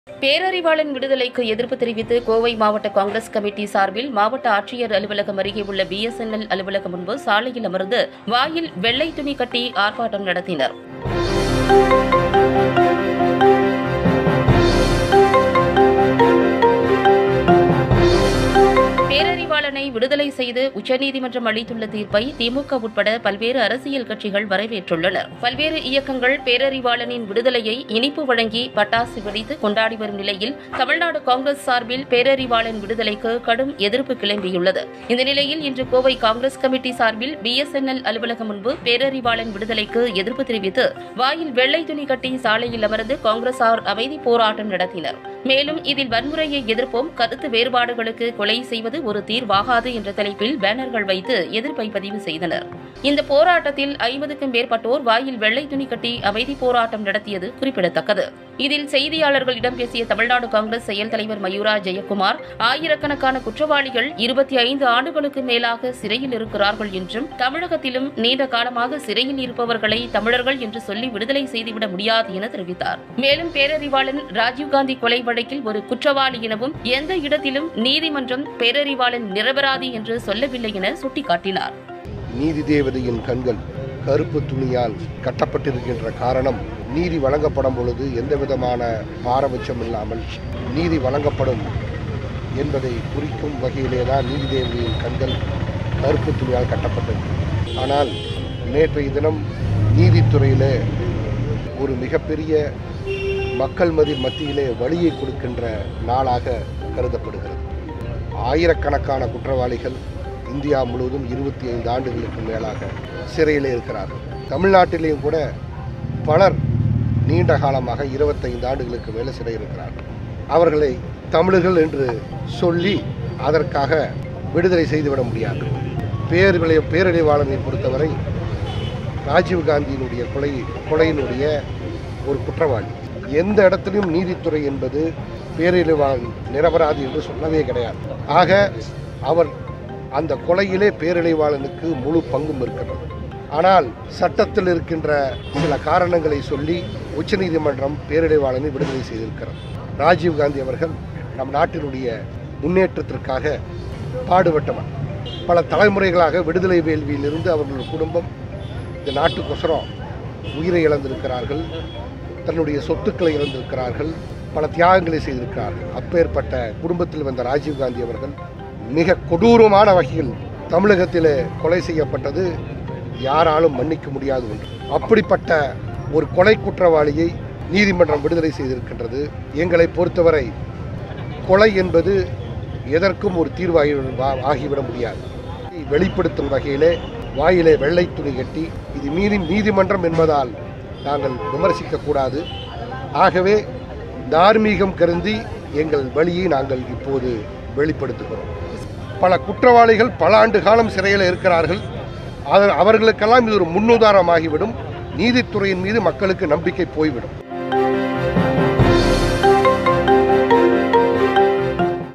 பேரறிவாளன் விடுதலைக்கு எதிர்ப்பு தெரிவித்து கோவை மாவட்ட காங்கிரஸ் கமிட்டி சார்பில் மாவட்ட ஆட்சியர் அலுவலகம் அருகே உள்ள பிஎஸ்என்எல் அலுவலகம் முன்பு சாலையில் அமர்ந்து வாயில் வெள்ளை துணி கட்டி ஆர்ப்பாட்டம் நடத்தினர் பேரறிவாளனை விடுதலை செய்து உச்சநீதிமன்றம் அளித்துள்ள தீர்ப்பை திமுக உட்பட பல்வேறு அரசியல் கட்சிகள் வரவேற்றுள்ளனர் பல்வேறு இயக்கங்கள் பேரறிவாளனின் விடுதலையை இனிப்பு வழங்கி பட்டாசு வெடித்து கொண்டாடி வரும் நிலையில் தமிழ்நாடு காங்கிரஸ் சார்பில் பேரறிவாளன் விடுதலைக்கு கடும் எதிர்ப்பு கிளம்பியுள்ளது இந்த நிலையில் இன்று கோவை காங்கிரஸ் கமிட்டி சார்பில் பிஎஸ்என்எல் அலுவலகம் முன்பு பேரறிவாளன் விடுதலைக்கு எதிர்ப்பு தெரிவித்து வாயில் வெள்ளை துணி கட்டி சாலையில் அமர்ந்து காங்கிரசார் அமைதி போராட்டம் நடத்தினர் மேலும் இதில் வன்முறையை எதிர்ப்போம் கருத்து வேறுபாடுகளுக்கு கொலை செய்வது ஒரு தீர்வாகாது என்ற தலைப்பில் பேனர்கள் வைத்து எதிர்ப்பை பதிவு செய்தனர் இந்த போராட்டத்தில் ஐம்பதுக்கும் மேற்பட்டோர் வாயில் வெள்ளை துணி கட்டி அமைதி போராட்டம் நடத்தியது குறிப்பிடத்தக்கது இதில் செய்தியாளர்களிடம் பேசிய தமிழ்நாடு காங்கிரஸ் செயல் தலைவர் மயூரா ஜெயக்குமார் ஆயிரக்கணக்கான குற்றவாளிகள் இருபத்தி ஐந்து ஆண்டுகளுக்கு மேலாக சிறையில் இருக்கிறார்கள் என்றும் தமிழகத்திலும் நீண்ட காலமாக சிறையில் இருப்பவர்களை தமிழர்கள் என்று சொல்லி விடுதலை செய்துவிட முடியாது என தெரிவித்தார் மேலும் பேரறிவாளன் ராஜீவ்காந்தி கொலை வழக்கில் ஒரு குற்றவாளி எனவும் எந்த இடத்திலும் நீதிமன்றம் பேரறிவாளன் நிரபராதி என்று சொல்லவில்லை என சுட்டிக்காட்டினார் நீதி தேவதையின் கண்கள் கருப்பு துணியால் கட்டப்பட்டிருக்கின்ற காரணம் நீதி வழங்கப்படும் பொழுது எந்த விதமான பாரபட்சம் இல்லாமல் நீதி வழங்கப்படும் என்பதை குறிக்கும் வகையிலே தான் நீதி தேவதையின் கண்கள் கருப்பு துணியால் கட்டப்பட்டது ஆனால் நேற்றைய தினம் நீதித்துறையிலே ஒரு மிகப்பெரிய மக்கள் மதி மத்தியிலே வழியை கொடுக்கின்ற நாளாக கருதப்படுகிறது ஆயிரக்கணக்கான குற்றவாளிகள் இந்தியா முழுவதும் இருபத்தி ஐந்து ஆண்டுகளுக்கு மேலாக சிறையில் இருக்கிறார்கள் தமிழ்நாட்டிலேயும் கூட பலர் நீண்ட காலமாக இருபத்தைந்து ஆண்டுகளுக்கு மேலே சிறை இருக்கிறார்கள் அவர்களை தமிழர்கள் என்று சொல்லி அதற்காக விடுதலை செய்துவிட முடியாது பேர்விளை பேரழிவாளனை பொறுத்தவரை ராஜீவ்காந்தியினுடைய கொலை கொலையினுடைய ஒரு குற்றவாளி எந்த இடத்திலும் நீதித்துறை என்பது பேரழிவாளன் நிரபராதி என்று சொல்லவே கிடையாது ஆக அவர் அந்த கொலையிலே பேரழிவாளனுக்கு முழு பங்கும் இருக்கிறது ஆனால் சட்டத்தில் இருக்கின்ற சில காரணங்களை சொல்லி உச்சநீதிமன்றம் பேரழிவாளனை விடுதலை செய்திருக்கிறது ராஜீவ்காந்தி அவர்கள் நம் நாட்டினுடைய முன்னேற்றத்திற்காக பாடுபட்டவர் பல தலைமுறைகளாக விடுதலை வேள்வியிலிருந்து அவர்களுடைய குடும்பம் இந்த நாட்டுக்கொசரம் உயிரை இழந்திருக்கிறார்கள் தன்னுடைய சொத்துக்களை இழந்திருக்கிறார்கள் பல தியாகங்களை செய்திருக்கிறார்கள் அப்பேற்பட்ட குடும்பத்தில் வந்த ராஜீவ்காந்தி அவர்கள் மிக கொடூரமான வகையில் தமிழகத்திலே கொலை செய்யப்பட்டது யாராலும் மன்னிக்க முடியாது ஒன்று அப்படிப்பட்ட ஒரு கொலை குற்றவாளியை நீதிமன்றம் விடுதலை செய்திருக்கின்றது எங்களை பொறுத்தவரை கொலை என்பது எதற்கும் ஒரு தீர்வாகி ஆகிவிட முடியாது வெளிப்படுத்தும் வகையிலே வாயிலே வெள்ளை துணி கட்டி இது மீறி நீதிமன்றம் என்பதால் நாங்கள் விமர்சிக்கக்கூடாது ஆகவே தார்மீகம் கருந்தி எங்கள் வழியை நாங்கள் இப்போது வெளிப்படுத்துகிறோம் பல குற்றவாளிகள் பல ஆண்டு காலம் சிறையில் இருக்கிறார்கள் அது அவர்களுக்கெல்லாம் இது ஒரு முன்னுதாரணமாகிவிடும் நீதித்துறையின் மீது மக்களுக்கு நம்பிக்கை போய்விடும்